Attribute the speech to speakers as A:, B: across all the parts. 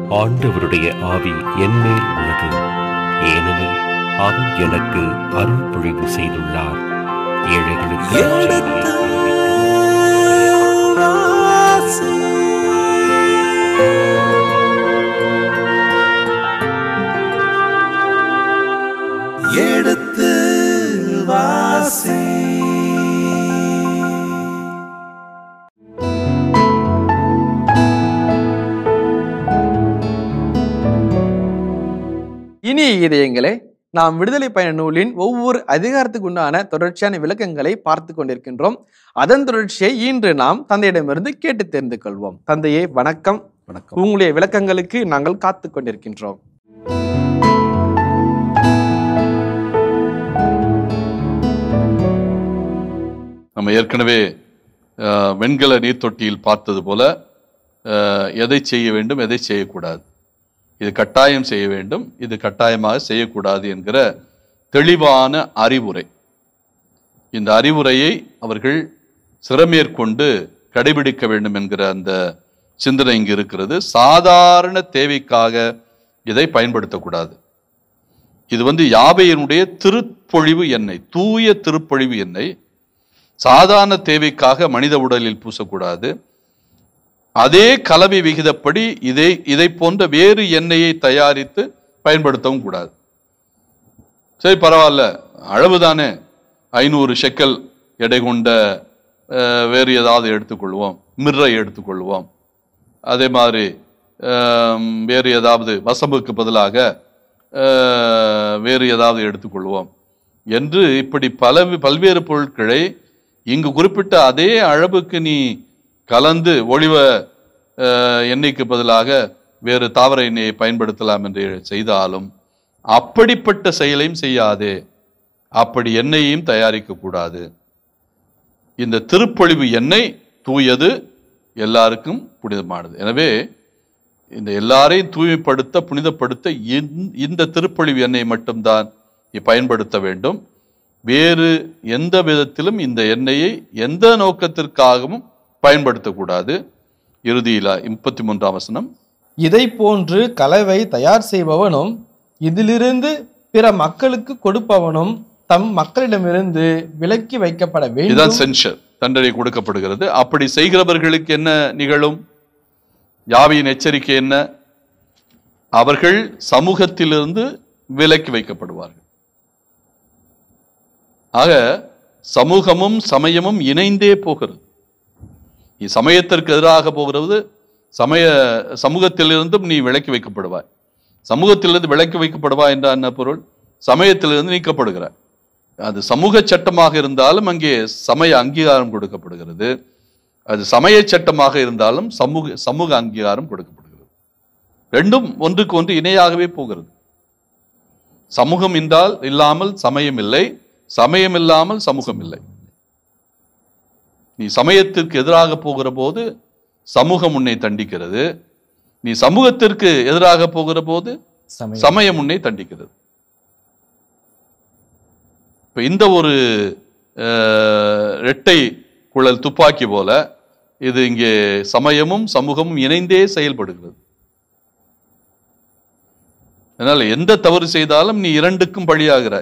A: ஆண்டவருடைய ஆவி என்மேல் உள்ளது ஏனெனில் அவர் எனக்கு அருள் பொழிவு செய்துள்ளார் ஏழைகளுக்கு
B: எடுத்து வாசி. எடுத்து வாசி
C: இனிய இதயங்களே நாம் விடுதலை பயண நூலின் ஒவ்வொரு அதிகாரத்துக்கு உண்டான தொடர்ச்சியான விளக்கங்களை பார்த்து கொண்டிருக்கின்றோம் அதன் தொடர்ச்சியை இன்று நாம் தந்தையிடமிருந்து கேட்டு தெரிந்து கொள்வோம் தந்தையே வணக்கம்
D: வணக்கம்
C: உங்களுடைய விளக்கங்களுக்கு நாங்கள் காத்து கொண்டிருக்கின்றோம்
D: நம்ம ஏற்கனவே அஹ், வெண்கல நீர்த்தொட்டியில் பார்த்தது போல அஹ், எதை செய்ய வேண்டும் எதை செய்யக்கூடாது இது கட்டாயம் செய்ய வேண்டும் இது கட்டாயமாக செய்யக்கூடாது என்கிற தெளிவான அறிவுரை இந்த அறிவுரையை அவர்கள் சிறமேற்கொண்டு கடைபிடிக்க வேண்டும் என்கிற அந்த சிந்தனை இங்கு இருக்கிறது சாதாரண தேவைக்காக இதை பயன்படுத்தக்கூடாது இது வந்து யாவையினுடைய திருப்பொழிவு எண்ணெய் தூய திருப்பொழிவு எண்ணெய் சாதாரண தேவைக்காக மனித உடலில் பூசக்கூடாது அதே கலவை விகிதப்படி இதை இதை போன்ற வேறு எண்ணெயை தயாரித்து பயன்படுத்தவும் கூடாது சரி பரவாயில்ல அளவுதானே ஐநூறு ஷெக்கல் எடை கொண்ட அஹ், வேறு ஏதாவது எடுத்துக்கொள்வோம் மிர்ரை எடுத்துக்கொள்வோம் அதே மாதிரி ஆம், வேறு ஏதாவது வசம்புக்கு பதிலாக அஹ், வேறு ஏதாவது எடுத்துக்கொள்வோம் என்று இப்படி பல பல்வேறு பொருட்களை இங்கு குறிப்பிட்ட அதே அளவுக்கு நீ கலந்து ஒளிவ அஹ், எண்ணெய்க்கு பதிலாக வேறு தாவர எண்ணெயை பயன்படுத்தலாம் என்று செய்தாலும் அப்படிப்பட்ட செயலையும் செய்யாதே அப்படி எண்ணெயையும் தயாரிக்க கூடாது இந்த திருப்பொழிவு எண்ணெய் தூயது எல்லாருக்கும் புனிதமானது எனவே இந்த எல்லாரையும் தூய்மைப்படுத்த புனிதப்படுத்த இந்த- இந்த திருப்பொழிவு எண்ணெய் மட்டும்தான் நீ பயன்படுத்த வேண்டும் வேறு எந்த விதத்திலும் இந்த எண்ணெயை எந்த நோக்கத்திற்காகவும் பயன்படுத்தக்கூடாது இறுதியில் முப்பத்தி மூன்றாம் வசனம்
C: இதை போன்று கலவை தயார் செய்பவனும் இதிலிருந்து பிற மக்களுக்கு கொடுப்பவனும் தம் மக்களிடமிருந்து விலக்கி வைக்கப்பட
D: இதுதான்
C: வேண்டும்
D: சென்ஷர் தண்டனை கொடுக்கப்படுகிறது அப்படி செய்கிறவர்களுக்கு என்ன நிகழும் யாவியின் எச்சரிக்கை என்ன அவர்கள் சமூகத்திலிருந்து விலக்கி வைக்கப்படுவார்கள் ஆக சமூகமும் சமயமும் இணைந்தே போகிறது நீ சமயத்திற்கு எதிராக போகிறது சமய சமூகத்திலிருந்தும் நீ விலக்கி வைக்கப்படுவாய் சமூகத்திலிருந்து விலக்கி வைக்கப்படுவாய் என்ற என்ன பொருள் சமயத்திலிருந்து நீக்கப்படுகிறாய் அது சமூக சட்டமாக இருந்தாலும் அங்கே சமய அங்கீகாரம் கொடுக்கப்படுகிறது அது சமய சட்டமாக இருந்தாலும் சமூக சமூக அங்கீகாரம் கொடுக்கப்படுகிறது ரெண்டும் ஒன்றுக்கு ஒன்று இணையாகவே போகிறது சமூகம் என்றால் இல்லாமல் சமயம் இல்லை சமயம் இல்லாமல் சமூகம் இல்லை நீ சமயத்திற்கு எதிராக போகிற போது சமூகம் உன்னை தண்டிக்கிறது நீ சமூகத்திற்கு எதிராக போகிற போது சமயம் உன்னை தண்டிக்கிறது இப்ப இந்த ஒரு அஹ், இரட்டை குழல் துப்பாக்கி போல இது இங்கே சமயமும் சமூகமும் இணைந்தே செயல்படுகிறது அதனால எந்த தவறு செய்தாலும் நீ இரண்டுக்கும் பழியாகிறாய்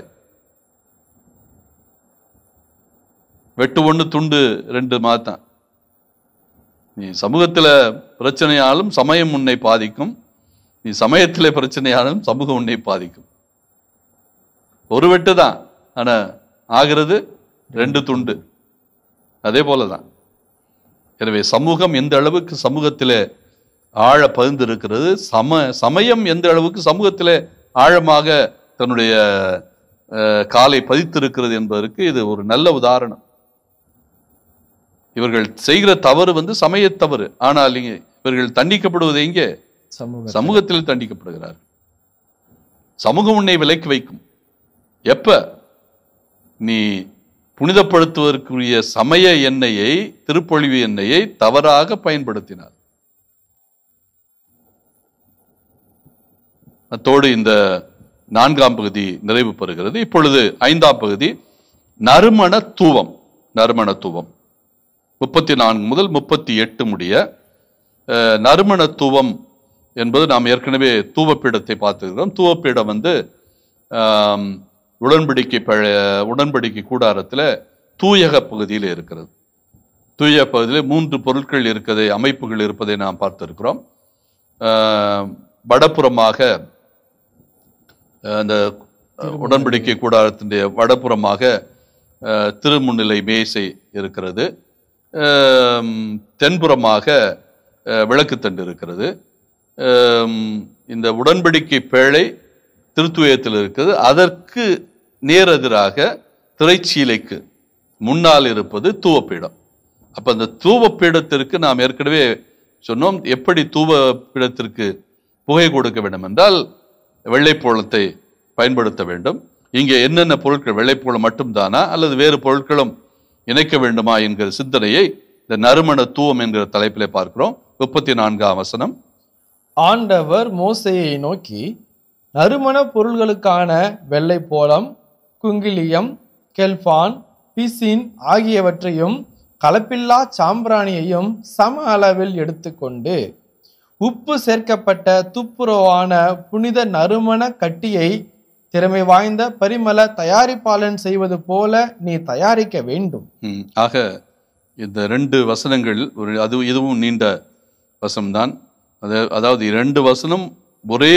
D: வெட்டு ஒண்ணு துண்டு ரெண்டு மாத்தான் நீ சமூகத்துல பிரச்சனையாலும் சமயம் உன்னை பாதிக்கும் நீ சமயத்திலே பிரச்சனையாலும் சமூகம் உன்னை பாதிக்கும் ஒரு வெட்டு தான் ஆனா ஆகிறது ரெண்டு துண்டு அதே போலதான் எனவே சமூகம் எந்த அளவுக்கு சமூகத்திலே ஆழ பதிந்து இருக்கிறது சம சமயம் எந்த அளவுக்கு சமூகத்திலே ஆழமாக தன்னுடைய அஹ், காலை பதித்திருக்கிறது என்பதற்கு இது ஒரு நல்ல உதாரணம் இவர்கள் செய்கிற தவறு வந்து சமய தவறு ஆனால் இங்கே இவர்கள் தண்டிக்கப்படுவது எங்கே
C: சமூக
D: சமூகத்தில் தண்டிக்கப்படுகிறார் சமூகம் உன்னை விலக்கி வைக்கும் எப்ப நீ புனிதப்படுத்துவதற்குரிய சமய எண்ணெயை திருப்பொழிவு எண்ணெயை தவறாக பயன்படுத்தினார் அத்தோடு இந்த நான்காம் பகுதி நிறைவு பெறுகிறது இப்பொழுது ஐந்தாம் பகுதி நறுமண தூவம் நறுமண தூவம் முப்பத்தி நான்கு முதல் முப்பத்தி எட்டு முடிய அஹ், நறுமண தூவம் என்பது நாம் ஏற்கனவே தூவப்பீடத்தை பார்த்துக்கிறோம் தூவப்பீடம் வந்து ஆம், உடன்படிக்கை பழைய உடன்படிக்கை கூடாரத்தில் தூயக பகுதியில் இருக்கிறது தூய பகுதியில் மூன்று பொருட்கள் இருக்கதை அமைப்புகள் இருப்பதை நாம் பார்த்திருக்கிறோம் ஆம், வடபுறமாக அஹ், அந்த உடன்படிக்கை கூடாரத்தினுடைய வடபுறமாக அஹ், திருமுன்னிலை மேசை இருக்கிறது ஆம், தென்புறமாக அஹ், விளக்குத்தண்டு இருக்கிறது ஆம், இந்த உடன்படிக்கை பேழை திருத்துவயத்தில் இருக்கிறது அதற்கு நேரெதிராக திரைச்சீலைக்கு முன்னால் இருப்பது தூவப்பீடம் அப்ப அந்த தூவப்பீடத்திற்கு நாம் ஏற்கனவே சொன்னோம் எப்படி தூவப்பீடத்திற்கு புகை கொடுக்க வேண்டும் என்றால் வெள்ளைப்போளத்தை பயன்படுத்த வேண்டும் இங்கே என்னென்ன பொருட்கள் வெள்ளைப்போளம் மட்டும்தானா அல்லது வேறு பொருட்களும் இணைக்க வேண்டுமா என்கிற சிந்தனையை இந்த நறுமண தூவம் என்கிற தலைப்பிலே பார்க்கிறோம் முப்பத்தி நான்காம் வசனம்
C: ஆண்டவர் மோசேயை நோக்கி நறுமண பொருள்களுக்கான வெள்ளை போலம் குங்கிலியம் கெல்பான் பிசின் ஆகியவற்றையும் கலப்பில்லா சாம்பிராணியையும் சம அளவில் எடுத்துக்கொண்டு உப்பு சேர்க்கப்பட்ட துப்புரவான புனித நறுமண கட்டியை திறமை வாய்ந்த பரிமள தயாரிப்பாளன் செய்வது போல நீ தயாரிக்க வேண்டும்
D: ம், ஆக இந்த ரெண்டு வசனங்கள் ஒரு அது இதுவும் நீண்ட வசனம்தான் அது அதாவது இரண்டு வசனம் ஒரே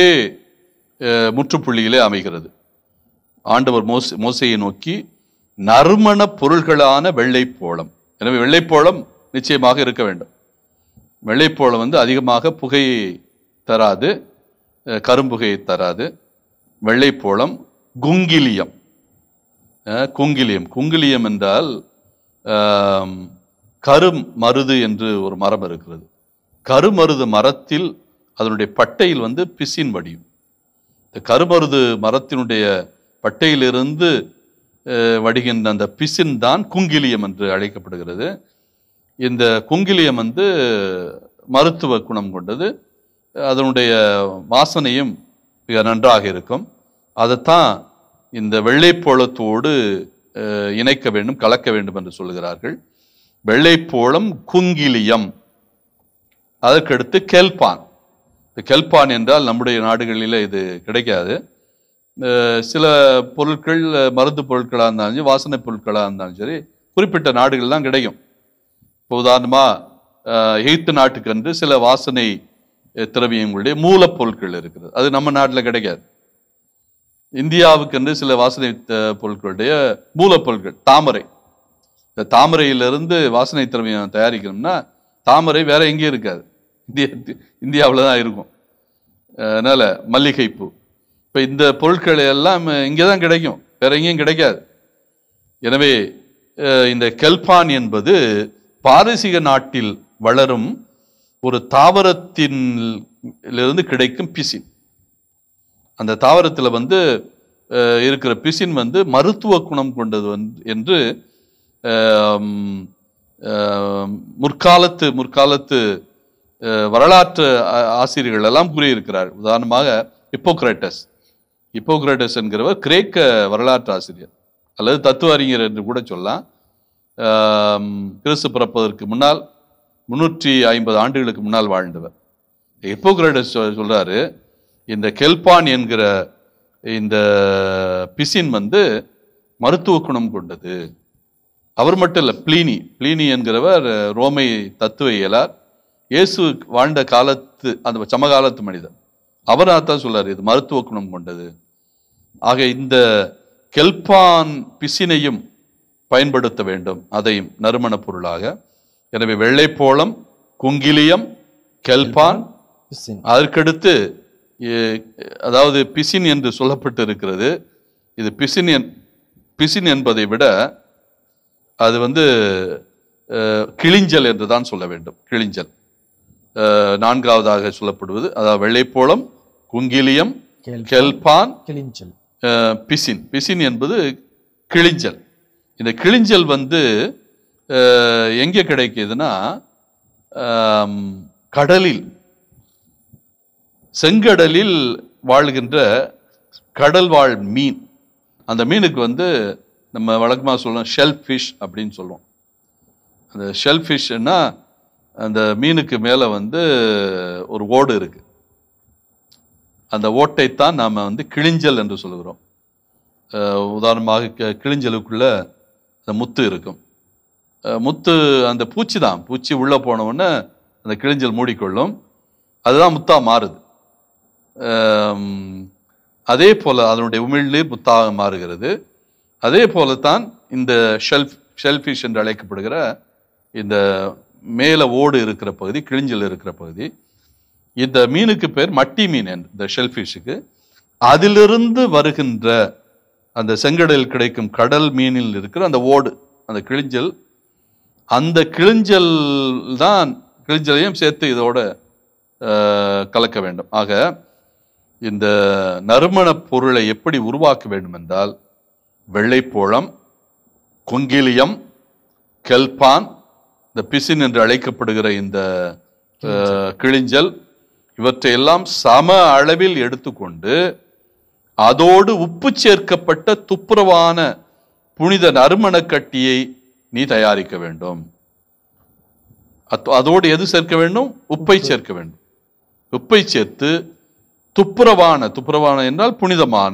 D: அஹ், முற்றுப்புள்ளியிலே அமைகிறது ஆண்டவர் மோஸ் மோசையை நோக்கி நறுமண பொருள்களான வெள்ளைப்போளம் எனவே வெள்ளைப்போளம் நிச்சயமாக இருக்க வேண்டும் வெள்ளைப்போளம் வந்து அதிகமாக புகையை தராது அஹ், கரும்புகையை தராது வெள்ளைப்போளம் குங்கிலியம் அஹ், குங்கிலியம் குங்கிலியம் என்றால் ஆம், கரும் மருது என்று ஒரு மரம் இருக்கிறது கருமருது மரத்தில் அதனுடைய பட்டையில் வந்து பிசின் வடியும் இந்த கருமருது மரத்தினுடைய பட்டையிலிருந்து அஹ், வடிகின்ற அந்த பிசின் தான் குங்கிலியம் என்று அழைக்கப்படுகிறது இந்த குங்கிலியம் வந்து மருத்துவ குணம் கொண்டது அதனுடைய வாசனையும் மிக நன்றாக இருக்கும் அதைத்தான் இந்த வெள்ளைப்போளத்தோடு அஹ், இணைக்க வேண்டும் கலக்க வேண்டும் என்று சொல்லுகிறார்கள் வெள்ளைப்போளம் குங்கிலியம் அதற்கடுத்து கெல்பான் இந்த கெல்பான் என்றால் நம்முடைய நாடுகளில் இது கிடைக்காது அஹ், சில பொருட்கள் அஹ், மருந்து பொருட்களாக இருந்தாலும் சரி வாசனை பொருட்களாக இருந்தாலும் சரி குறிப்பிட்ட நாடுகள் தான் கிடைக்கும் இப்போ உதாரணமாக எய்த்து நாட்டுக்கென்று சில வாசனை அஹ், திரவியங்களுடைய மூலப்பொருட்கள் இருக்கிறது அது நம்ம நாட்டில் கிடைக்காது இந்தியாவுக்கென்று சில வாசனை அஹ், பொருட்களுடைய மூலப்பொருட்கள் தாமரை இந்த தாமரையிலிருந்து வாசனை திரவியம் தயாரிக்கணும்னா தாமரை வேற எங்கேயும் இருக்காது இந்திய இந்தியாவில் தான் இருக்கும் அதனால மல்லிகைப்பூ இப்போ இந்த பொருட்கள் எல்லாம் இங்கே தான் கிடைக்கும் வேற எங்கேயும் கிடைக்காது எனவே அஹ், இந்த கெல்பான் என்பது பாரசீக நாட்டில் வளரும் ஒரு தாவரத்தின் இருந்து கிடைக்கும் பிசின் அந்த தாவரத்தில் வந்து அஹ், இருக்கிற பிசின் வந்து மருத்துவ குணம் கொண்டது வந்து- என்று ஆம், ஆம், முற்காலத்து முற்காலத்து அஹ், வரலாற்று ஆ- ஆசிரியர்கள் எல்லாம் கூறியிருக்கிறார் உதாரணமாக ஹிப்போக்ரேட்டஸ் ஹிப்போக்ரேட்டஸ் என்கிறவர் கிரேக்க வரலாற்று ஆசிரியர் அல்லது தத்துவ அறிஞர் என்று கூட சொல்லலாம் ஆம், கிறிஸ்து பிறப்பதற்கு முன்னால் முன்னூற்றி ஐம்பது ஆண்டுகளுக்கு முன்னால் வாழ்ந்தவர் ஹிப்போக்ரேட்டஸ் சொல்- சொல்றாரு இந்த கெல்பான் என்கிற இந்த பிசின் வந்து மருத்துவ குணம் கொண்டது அவர் மட்டும் இல்லை பிளீனி பிளீனி என்கிறவர் அஹ், ரோமை தத்துவ இயலார் இயேசு வாழ்ந்த காலத்து அந்த சமகாலத்து மனிதர் அவர் தான் சொல்றாரு இது மருத்துவ குணம் கொண்டது ஆக இந்த கெல்பான் பிசினையும் பயன்படுத்த வேண்டும் அதையும் நறுமண பொருளாக எனவே வெள்ளைப்போளம் குங்கிலியம் கெல்பான்
C: பிசின்.
D: அதற்கடுத்து எ- அதாவது பிசின் என்று சொல்லப்பட்டு இருக்கிறது இது பிசின் என்- பிசின் என்பதை விட அது வந்து அஹ், கிளிஞ்சல் என்று தான் சொல்ல வேண்டும் கிளிஞ்சல் அஹ், நான்காவதாக சொல்லப்படுவது அதாவது வெள்ளைப்போளம் குங்கிலியம்
C: கெல்பான்.
D: கெல்பான்
C: கிளிஞ்சல்
D: அஹ், பிசின் பிசின் என்பது கிளிஞ்சல் இந்த கிளிஞ்சல் வந்து அஹ், எங்கே கிடைக்குதுன்னா ஆம், கடலில் செங்கடலில் வாழ்கின்ற கடல் வாழ் மீன் அந்த மீனுக்கு வந்து நம்ம வழக்கமாக சொல்லுவோம் ஷெல் ஃபிஷ் அப்படின்னு சொல்லுவோம் அந்த ஷெல் ஃபிஷ்னா அந்த மீனுக்கு மேலே வந்து ஒரு ஓடு இருக்கு அந்த ஓட்டைத்தான் நாம் வந்து கிழிஞ்சல் என்று சொல்கிறோம் அஹ் உதாரணமாக கி- கிழிஞ்சலுக்குள்ள அந்த முத்து இருக்கும் அஹ் முத்து அந்த பூச்சி தான் பூச்சி உள்ளே போன உடனே அந்த கிழிஞ்சல் மூடிக்கொள்ளும் அதுதான் முத்தா மாறுது அம், அதே போல அதனுடைய உமிழ்நீர் முத்தாக மாறுகிறது அதே போல தான் இந்த ஷெல்ஃப் ஷெல்ஃபிஷ் என்று அழைக்கப்படுகிற இந்த மேலே ஓடு இருக்கிற பகுதி கிழிஞ்சல் இருக்கிற பகுதி இந்த மீனுக்கு பேர் மட்டி மீன் என்று இந்த ஷெல்ஃபிஷுக்கு அதிலிருந்து வருகின்ற அந்த செங்கடலில் கிடைக்கும் கடல் மீனில் இருக்கிற அந்த ஓடு அந்த கிழிஞ்சல் அந்த கிழிஞ்சல் தான் கிழிஞ்சலையும் சேர்த்து இதோட அஹ், கலக்க வேண்டும் ஆக இந்த நறுமணப் பொருளை எப்படி உருவாக்க வேண்டும் என்றால் வெள்ளைப்போளம் குங்கிலியம் கெல்பான் இந்த பிசின் என்று அழைக்கப்படுகிற இந்த அஹ், கிழிஞ்சல் இவற்றையெல்லாம் சம அளவில் எடுத்துக்கொண்டு அதோடு உப்பு சேர்க்கப்பட்ட துப்புரவான புனித நறுமணக் கட்டியை நீ தயாரிக்க வேண்டும் அத்- அதோடு எது சேர்க்க வேண்டும் உப்பை சேர்க்க வேண்டும் உப்பை சேர்த்து துப்புரவான துப்புரவான என்றால் புனிதமான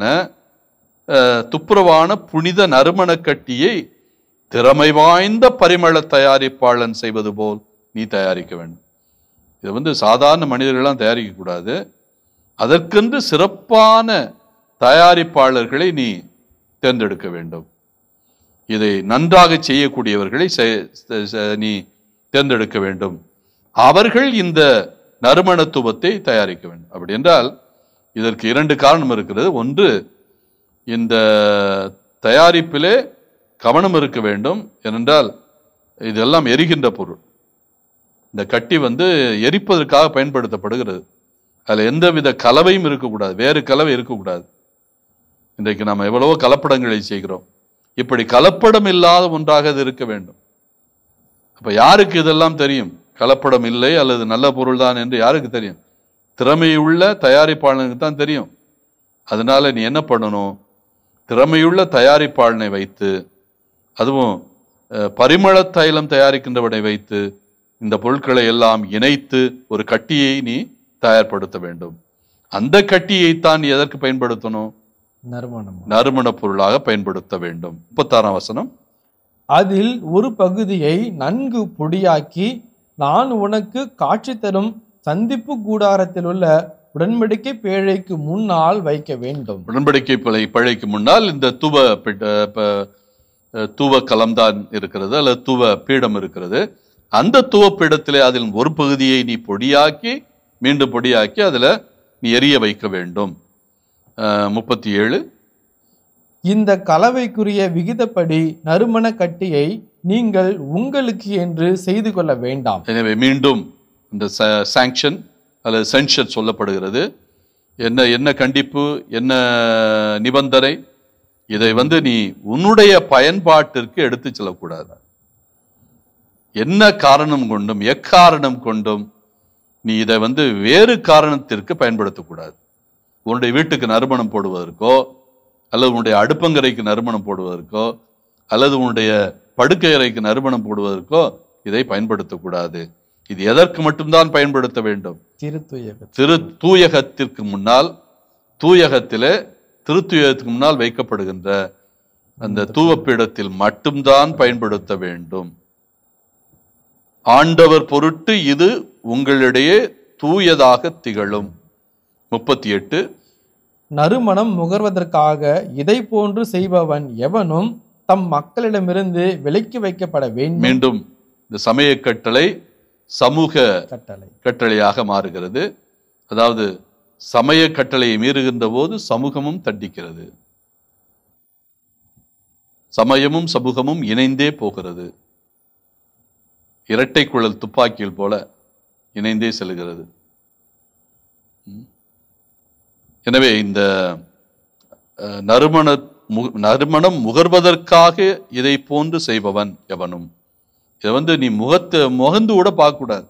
D: அஹ், துப்புரவான புனித நறுமணக் கட்டியை திறமை வாய்ந்த பரிமள தயாரிப்பாளன் செய்வது போல் நீ தயாரிக்க வேண்டும் இது வந்து சாதாரண மனிதர்கள்லாம் தயாரிக்க கூடாது அதற்கென்று சிறப்பான தயாரிப்பாளர்களை நீ தேர்ந்தெடுக்க வேண்டும் இதை நன்றாக செய்யக்கூடியவர்களை செ- செ- செ- நீ தேர்ந்தெடுக்க வேண்டும் அவர்கள் இந்த நறுமணத்துவத்தை தயாரிக்க வேண்டும் அப்படி என்றால் இதற்கு இரண்டு காரணம் இருக்கிறது ஒன்று இந்த தயாரிப்பிலே கவனம் இருக்க வேண்டும் ஏனென்றால் இதெல்லாம் எரிகின்ற பொருள் இந்த கட்டி வந்து எரிப்பதற்காக பயன்படுத்தப்படுகிறது அதில் எந்தவித கலவையும் இருக்கக்கூடாது வேறு கலவை இருக்கக்கூடாது இன்றைக்கு நாம் எவ்வளவோ கலப்படங்களை செய்கிறோம் இப்படி கலப்படம் இல்லாத ஒன்றாக அது இருக்க வேண்டும் அப்ப யாருக்கு இதெல்லாம் தெரியும் கலப்படம் இல்லை அல்லது நல்ல பொருள் தான் என்று யாருக்கு தெரியும் திறமையுள்ள தயாரிப்பாளனுக்கு தான் தெரியும் அதனால நீ என்ன பண்ணணும் திறமையுள்ள தயாரிப்பாளனை வைத்து அதுவும் அஹ், பரிமள தைலம் தயாரிக்கின்றவனை வைத்து இந்த பொருட்களை எல்லாம் இணைத்து ஒரு கட்டியை நீ தயார்படுத்த வேண்டும் அந்த கட்டியைத்தான் நீ எதற்கு பயன்படுத்தணும்
C: நறுமணம்
D: நறுமணப் பொருளாக பயன்படுத்த வேண்டும் முப்பத்தாறாம் வசனம்
C: அதில் ஒரு பகுதியை நன்கு பொடியாக்கி நான் உனக்கு காட்சி தரும் சந்திப்பு கூடாரத்தில் உள்ள உடன்படிக்கை பேழைக்கு முன்னால் வைக்க வேண்டும்
D: உடன்படிக்கை பழை பழைக்கு முன்னால் இந்த தூவ பிட்ட- ப- அஹ் தூவ கலம்தான் இருக்கிறது அல்லது தூவ பீடம் இருக்கிறது அந்த தூவ பீடத்திலே அதில் ஒரு பகுதியை நீ பொடியாக்கி மீண்டும் பொடியாக்கி அதுல நீ எரிய வைக்க வேண்டும் அஹ் முப்பத்தி ஏழு
C: இந்த கலவைக்குரிய விகிதப்படி நறுமண கட்டியை நீங்கள் உங்களுக்கு என்று செய்து கொள்ள வேண்டாம்
D: எனவே மீண்டும் இந்த சாங்ஷன் அல்லது சென்ஷன் சொல்லப்படுகிறது என்ன என்ன கண்டிப்பு என்ன நிபந்தனை இதை வந்து நீ உன்னுடைய பயன்பாட்டிற்கு எடுத்து செல்லக்கூடாது என்ன காரணம் கொண்டும் எக்காரணம் கொண்டும் நீ இதை வந்து வேறு காரணத்திற்கு பயன்படுத்தக்கூடாது உன்னுடைய வீட்டுக்கு நறுமணம் போடுவதற்கோ அல்லது உன்னுடைய அடுப்பங்கரைக்கு நறுமணம் போடுவதற்கோ அல்லது உன்னுடைய படுக்கை அறைக்கு நறுமணம் போடுவதற்கோ இதை பயன்படுத்தக்கூடாது இது எதற்கு மட்டும்தான் பயன்படுத்த வேண்டும்
C: திருத்துயக
D: திரு தூயகத்திற்கு முன்னால் தூயகத்திலே திருத்துயகத்துக்கு முன்னால் வைக்கப்படுகின்ற அந்த தூவப்பீடத்தில் மட்டும்தான் பயன்படுத்த வேண்டும் ஆண்டவர் பொருட்டு இது உங்களிடையே தூயதாக திகழும் முப்பத்தி எட்டு
C: நறுமணம் முகர்வதற்காக இதை போன்று செய்பவன் எவனும் தம் மக்களிடமிருந்து விலக்கி வைக்கப்பட வேண்டும்
D: மீண்டும் இந்த சமய கட்டளை சமூக
C: கட்டளை
D: கட்டளையாக மாறுகிறது அதாவது சமய கட்டளையை மீறுகின்ற போது சமூகமும் தண்டிக்கிறது சமயமும் சமூகமும் இணைந்தே போகிறது இரட்டை குழல் துப்பாக்கியில் போல இணைந்தே செல்கிறது ம். எனவே இந்த அஹ், நறுமண மு- நறுமணம் முகர்வதற்காக இதை போன்று செய்பவன் எவனும் இதை வந்து நீ முகத்தை முகந்து கூட பார்க்கக்கூடாது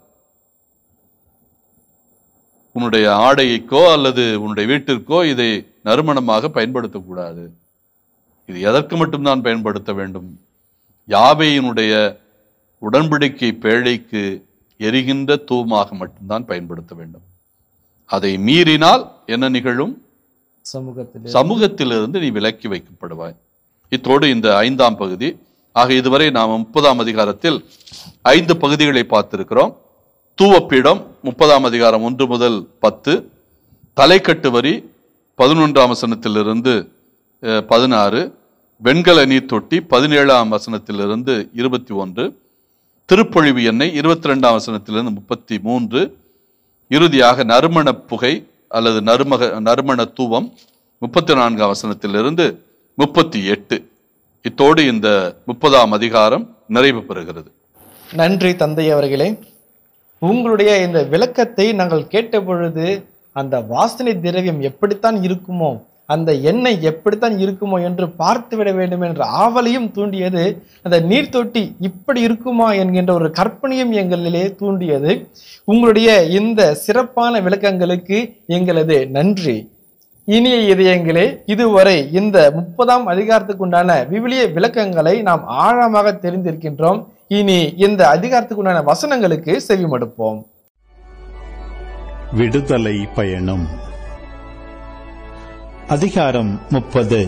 D: உன்னுடைய ஆடைக்கோ அல்லது உன்னுடைய வீட்டிற்கோ இதை நறுமணமாக பயன்படுத்தக்கூடாது இது எதற்கு மட்டும்தான் பயன்படுத்த வேண்டும் யாவையினுடைய உடன்படிக்கை பேழைக்கு எரிகின்ற தூமாக மட்டும்தான் பயன்படுத்த வேண்டும் அதை மீறினால் என்ன நிகழும்
C: சமூகத்தில்
D: சமூகத்திலிருந்து நீ விலக்கி வைக்கப்படுவாய் இத்தோடு இந்த ஐந்தாம் பகுதி ஆக இதுவரை நாம் முப்பதாம் அதிகாரத்தில் ஐந்து பகுதிகளை பார்த்திருக்கிறோம் தூவப்பீடம் முப்பதாம் அதிகாரம் ஒன்று முதல் பத்து தலைக்கட்டு வரி பதினொன்றாம் வசனத்திலிருந்து அஹ், பதினாறு வெண்கல நீர் தொட்டி பதினேழாம் வசனத்திலிருந்து இருபத்தி ஒன்று திருப்பொழிவு எண்ணெய் இருபத்தி ரெண்டாம் வசனத்திலிருந்து முப்பத்தி மூன்று இறுதியாக நறுமண புகை அல்லது நறுமக நறுமண தூவம் முப்பத்தி நான்காம் வசனத்திலிருந்து முப்பத்தி எட்டு இத்தோடு இந்த முப்பதாம் அதிகாரம் நிறைவு பெறுகிறது
C: நன்றி தந்தை அவர்களே உங்களுடைய இந்த விளக்கத்தை நாங்கள் கேட்ட பொழுது அந்த வாசனை திரவியம் எப்படித்தான் இருக்குமோ அந்த எண்ணெய் எப்படித்தான் இருக்குமோ என்று பார்த்து விட வேண்டும் என்ற ஆவலையும் தூண்டியது அந்த நீர் தொட்டி இப்படி இருக்குமா என்கின்ற ஒரு கற்பனையும் எங்களிலே தூண்டியது உங்களுடைய இந்த சிறப்பான விளக்கங்களுக்கு எங்களது நன்றி இனிய இதயங்களே இதுவரை இந்த முப்பதாம் அதிகாரத்துக்குண்டான விவிலிய விளக்கங்களை நாம் ஆழமாக தெரிந்திருக்கின்றோம் இனி இந்த அதிகாரத்துக்குண்டான வசனங்களுக்கு செவிமடுப்போம்
E: விடுதலை பயணம் அதிகாரம் முப்பது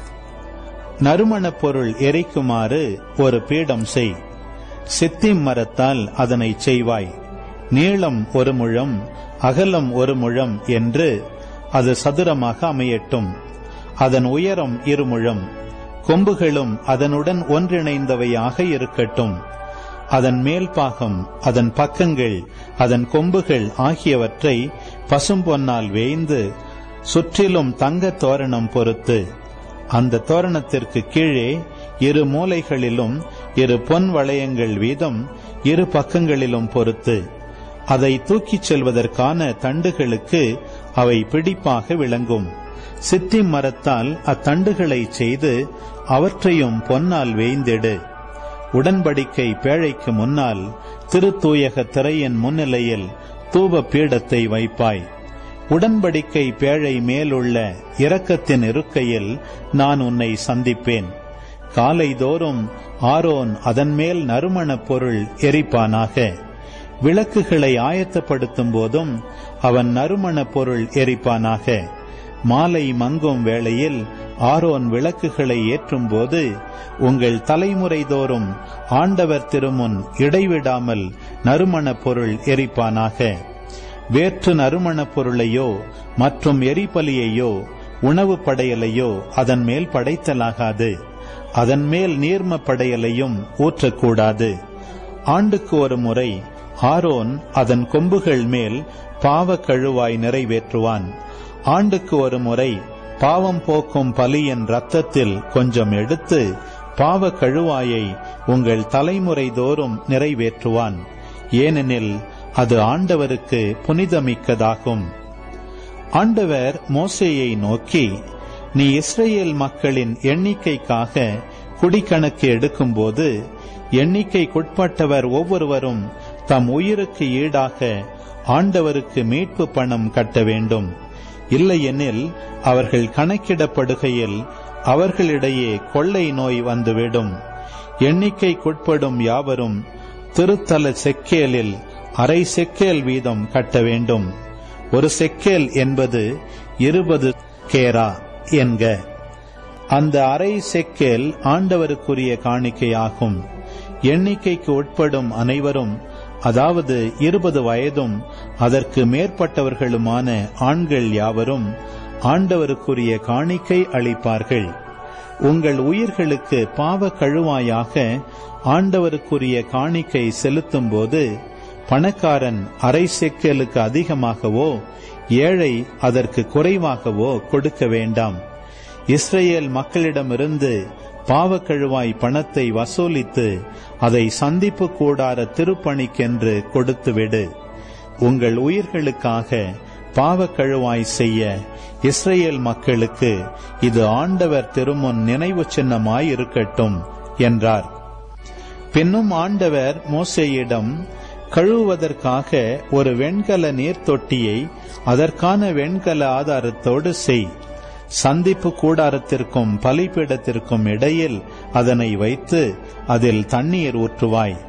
E: நறுமணப் பொருள் எரிக்குமாறு ஒரு பீடம் செய் சித்திம் மரத்தால் அதனை செய்வாய் நீளம் ஒரு முழம் அகலம் ஒரு முழம் என்று அது சதுரமாக அமையட்டும் அதன் உயரம் இரு முழம் கொம்புகளும் அதனுடன் ஒன்றிணைந்தவையாக இருக்கட்டும் அதன் மேல்பாகம் அதன் பக்கங்கள் அதன் கொம்புகள் ஆகியவற்றை பசும்பொன்னால் வேய்ந்து சுற்றிலும் தங்க தோரணம் பொறுத்து அந்த தோரணத்திற்கு கீழே இரு மூலைகளிலும் இரு பொன் வளையங்கள் வீதம் இரு பக்கங்களிலும் பொறுத்து அதை தூக்கிச் செல்வதற்கான தண்டுகளுக்கு அவை பிடிப்பாக விளங்கும் சித்தி மரத்தால் அத்தண்டுகளை செய்து அவற்றையும் பொன்னால் வேய்ந்திடு உடன்படிக்கை பேழைக்கு முன்னால் திருத்தூயக திரையின் முன்னிலையில் தூப பீடத்தை வைப்பாய் உடன்படிக்கை பேழை மேலுள்ள இரக்கத்தின் இருக்கையில் நான் உன்னை சந்திப்பேன் காலைதோறும் ஆரோன் அதன் மேல் நறுமணப் பொருள் எரிப்பானாக விளக்குகளை ஆயத்தப்படுத்தும் போதும் அவன் நறுமணப் பொருள் எரிப்பானாக மாலை மங்கும் வேளையில் ஆரோன் விளக்குகளை ஏற்றும்போது உங்கள் தலைமுறை தோறும் ஆண்டவர் திருமுன் இடைவிடாமல் நறுமணப் பொருள் எரிப்பானாக வேற்று நறுமணப் பொருளையோ மற்றும் எரிபலியையோ உணவு படையலையோ அதன் மேல் படைத்தலாகாது அதன் மேல் நீர்ம படையலையும் ஊற்றக்கூடாது ஆண்டுக்கு ஒரு முறை ஆரோன் அதன் கொம்புகள் மேல் பாவ கழுவாய் நிறைவேற்றுவான் ஆண்டுக்கு ஒரு முறை பாவம் போக்கும் பலியின் ரத்தத்தில் கொஞ்சம் எடுத்து பாவ கழுவாயை உங்கள் தலைமுறை தோறும் நிறைவேற்றுவான் ஏனெனில் அது ஆண்டவருக்கு புனிதமிக்கதாகும் ஆண்டவர் மோசேயை நோக்கி நீ இஸ்ரேல் மக்களின் எண்ணிக்கைக்காக குடிக்கணக்கு எடுக்கும்போது எண்ணிக்கைக்குட்பட்டவர் ஒவ்வொருவரும் தம் உயிருக்கு ஈடாக ஆண்டவருக்கு மீட்பு பணம் கட்ட வேண்டும் இல்லையெனில் அவர்கள் கணக்கிடப்படுகையில் அவர்களிடையே கொள்ளை நோய் வந்துவிடும் எண்ணிக்கைக்குட்படும் யாவரும் திருத்தல செக்கேலில் அரை செக்கேல் வீதம் கட்ட வேண்டும் ஒரு செக்கேல் என்பது இருபது கேரா என்க அந்த அரை செக்கேல் ஆண்டவருக்குரிய காணிக்கையாகும் எண்ணிக்கைக்கு உட்படும் அனைவரும் அதாவது இருபது வயதும் அதற்கு மேற்பட்டவர்களுமான ஆண்கள் யாவரும் ஆண்டவருக்குரிய காணிக்கை அளிப்பார்கள் உங்கள் உயிர்களுக்கு பாவ கழுவாயாக ஆண்டவருக்குரிய காணிக்கை செலுத்தும்போது பணக்காரன் அரை செக்கலுக்கு அதிகமாகவோ ஏழை அதற்கு குறைவாகவோ கொடுக்க வேண்டாம் இஸ்ரேல் மக்களிடமிருந்து பாவக்கழுவாய் பணத்தை வசூலித்து அதை சந்திப்பு கூடார திருப்பணிக்கென்று கொடுத்துவிடு உங்கள் உயிர்களுக்காக பாவக்கழுவாய் செய்ய இஸ்ரேல் மக்களுக்கு இது ஆண்டவர் திருமுன் நினைவு சின்னமாய் இருக்கட்டும் என்றார் பின்னும் ஆண்டவர் மோசேயிடம் கழுவுவதற்காக ஒரு வெண்கல நீர் தொட்டியை அதற்கான வெண்கல ஆதாரத்தோடு செய் சந்திப்பு கூடாரத்திற்கும் பலிபீடத்திற்கும் இடையில் அதனை வைத்து அதில் தண்ணீர் ஊற்றுவாய்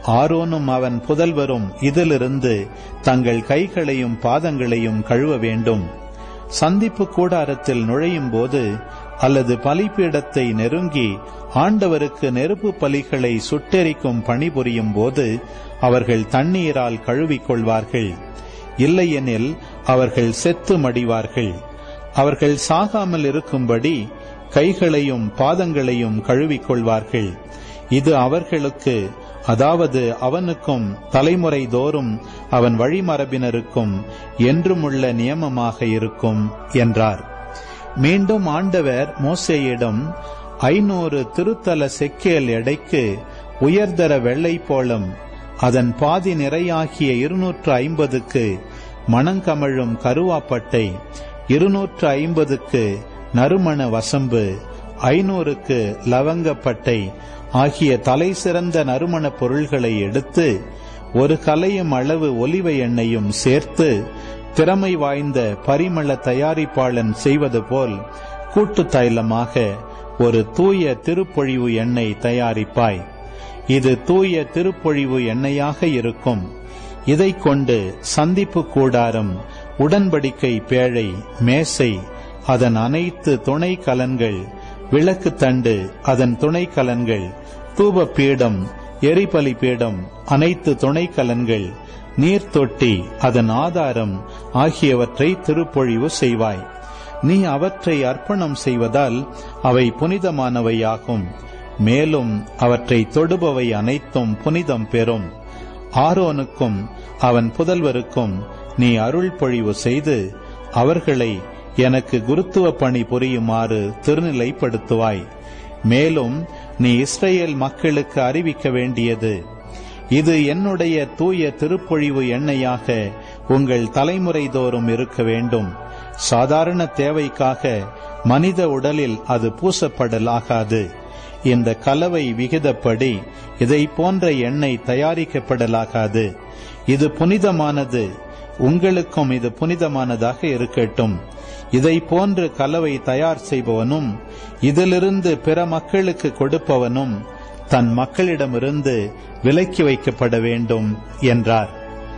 E: ஆரோனும் அவன் புதல்வரும் இதிலிருந்து தங்கள் கைகளையும் பாதங்களையும் கழுவ வேண்டும் சந்திப்பு கூடாரத்தில் நுழையும் போது அல்லது பலிபீடத்தை நெருங்கி ஆண்டவருக்கு நெருப்பு பலிகளை சுட்டெரிக்கும் பணிபுரியும் போது அவர்கள் தண்ணீரால் கழுவிக்கொள்வார்கள் இல்லையெனில் அவர்கள் செத்து மடிவார்கள் அவர்கள் சாகாமல் இருக்கும்படி கைகளையும் பாதங்களையும் கழுவிக்கொள்வார்கள் இது அவர்களுக்கு அதாவது அவனுக்கும் தலைமுறை தோறும் அவன் வழிமரபினருக்கும் என்றுமுள்ள நியமமாக இருக்கும் என்றார் மீண்டும் ஆண்டவர் மோசேயிடம் ஐநூறு திருத்தல செக்கேல் எடைக்கு உயர்தர வெள்ளை போலம் அதன் பாதி நிறையாகிய இருநூற்று ஐம்பதுக்கு மணங்கமழும் கருவாப்பட்டை இருநூற்று ஐம்பதுக்கு நறுமண வசம்பு ஐநூறுக்கு லவங்கப்பட்டை ஆகிய தலை சிறந்த நறுமணப் பொருள்களை எடுத்து ஒரு கலையும் அளவு ஒலிவ எண்ணெயும் சேர்த்து திறமை வாய்ந்த பரிமள தயாரிப்பாளன் செய்வது போல் கூட்டு தைலமாக ஒரு தூய திருப்பொழிவு எண்ணெய் தயாரிப்பாய் இது தூய திருப்பொழிவு எண்ணெயாக இருக்கும் இதைக் கொண்டு சந்திப்பு கூடாரம் உடன்படிக்கை பேழை மேசை அதன் அனைத்து துணை கலன்கள் விளக்கு தண்டு அதன் துணை கலன்கள் தூப பீடம் எரிபலி பீடம் அனைத்து துணை கலன்கள் நீர்த்தொட்டி அதன் ஆதாரம் ஆகியவற்றை திருப்பொழிவு செய்வாய் நீ அவற்றை அர்ப்பணம் செய்வதால் அவை புனிதமானவையாகும் மேலும் அவற்றை தொடுபவை அனைத்தும் புனிதம் பெறும் ஆரோனுக்கும் அவன் புதல்வருக்கும் நீ அருள் பொழிவு செய்து அவர்களை எனக்கு குருத்துவ பணி புரியுமாறு திருநிலைப்படுத்துவாய் மேலும் நீ இஸ்ரேல் மக்களுக்கு அறிவிக்க வேண்டியது இது என்னுடைய தூய திருப்பொழிவு எண்ணெயாக உங்கள் தலைமுறை தோறும் இருக்க வேண்டும் சாதாரண தேவைக்காக மனித உடலில் அது பூசப்படலாகாது இந்த கலவை விகிதப்படி இதை போன்ற எண்ணெய் தயாரிக்கப்படலாகாது இது புனிதமானது உங்களுக்கும் இது புனிதமானதாக இருக்கட்டும் இதை போன்று கலவை தயார் செய்பவனும் இதிலிருந்து பிற மக்களுக்கு கொடுப்பவனும் தன் மக்களிடமிருந்து விலக்கி வைக்கப்பட வேண்டும் என்றார்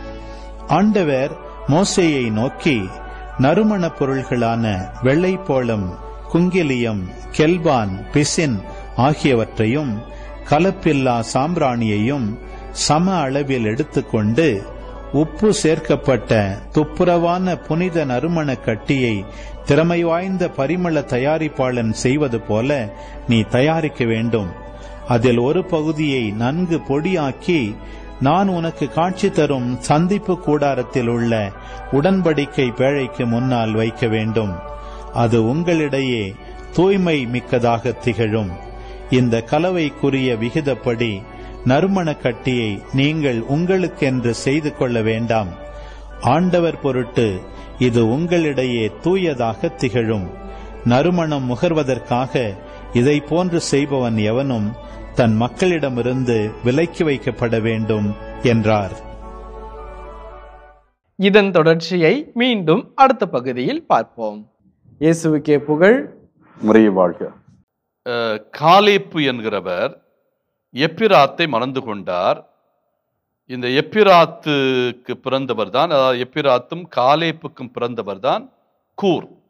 E: ஆண்டவர் மோசேயை நோக்கி நறுமணப் பொருள்களான வெள்ளைப்போளம் குங்கிலியம் கெல்பான் பிசின் ஆகியவற்றையும் கலப்பில்லா சாம்பிராணியையும் சம அளவில் எடுத்துக்கொண்டு உப்பு சேர்க்கப்பட்ட துப்புரவான புனித நறுமண கட்டியை திறமை வாய்ந்த பரிமள தயாரிப்பாளன் செய்வது போல நீ தயாரிக்க வேண்டும் அதில் ஒரு பகுதியை நன்கு பொடியாக்கி நான் உனக்கு காட்சி தரும் சந்திப்பு கூடாரத்தில் உள்ள உடன்படிக்கை பேழைக்கு முன்னால் வைக்க வேண்டும் அது உங்களிடையே தூய்மை மிக்கதாக திகழும் இந்த கலவைக்குரிய விகிதப்படி நறுமண கட்டியை நீங்கள் உங்களுக்கென்று செய்து கொள்ள வேண்டாம் ஆண்டவர் பொருட்டு இது உங்களிடையே தூயதாக திகழும் நறுமணம் முகர்வதற்காக இதை போன்று செய்பவன் எவனும் தன் மக்களிடமிருந்து விலக்கி வைக்கப்பட வேண்டும் என்றார்
C: இதன் தொடர்ச்சியை மீண்டும் அடுத்த பகுதியில் பார்ப்போம் இயேசுவுக்கே புகழ்
D: முறையை வாழ்க அஹ், காலேப்பு என்கிறவர் எப்பிராத்தை மணந்து கொண்டார் இந்த எப்பிராத்துக்கு பிறந்தவர் தான் அதாவது எப்பிராத்தும் காலேப்புக்கும் பிறந்தவர் தான் கூர்